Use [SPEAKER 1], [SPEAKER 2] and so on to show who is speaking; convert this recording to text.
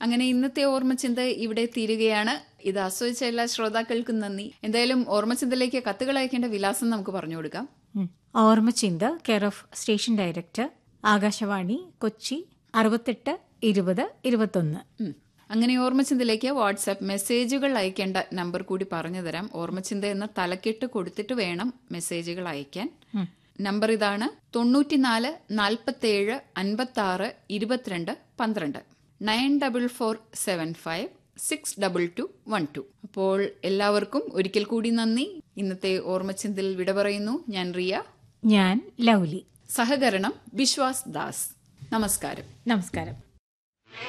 [SPEAKER 1] അങ്ങനെ ഇന്നത്തെ ഓർമ്മച്ചിന്ത ഇവിടെ തീരുകയാണ് ഇത് ആസ്വദിച്ച എല്ലാ ശ്രോതാക്കൾക്കും നന്ദി എന്തായാലും ഓർമ്മച്ചിന്തയിലേക്ക് കത്തുകൾ അയക്കേണ്ട വിലാസം നമുക്ക് പറഞ്ഞു കൊടുക്കാം
[SPEAKER 2] ഉം. ഓർമ്മചിന്ത care of station director Akashvani Kochi അറുപത്തെട്ട് ഇരുപത് ഇരുപത്തൊന്ന്
[SPEAKER 1] ഉം. അങ്ങനെ ഓർമ്മച്ചിന്തയിലേക്ക് വാട്സാപ്പ് മെസ്സേജുകൾ അയക്കേണ്ട നമ്പർ കൂടി പറഞ്ഞു തരാം ഓർമ്മച്ചിന്ത എന്ന തലക്കെട്ട് കൊടുത്തിട്ട് വേണം മെസ്സേജുകൾ അയക്കാൻ നമ്പർ ഇതാണ് തൊണ്ണൂറ്റിനാല് നാൽപ്പത്തേഴ് അൻപത്തി ആറ് ഇരുപത്തിരണ്ട് പന്ത്രണ്ട് nine double four seven five six double two one two അപ്പോൾ എല്ലാവർക്കും ഒരിക്കൽ കൂടി നന്ദി ഇന്നത്തെ ഓർമ്മച്ചിന്തയിൽ വിട പറയുന്നു ഞാൻ റിയ
[SPEAKER 2] ഞാൻ ലൗലി
[SPEAKER 1] സഹകരണം വിശ്വാസ് ദാസ് നമസ്കാരം
[SPEAKER 2] നമസ്കാരം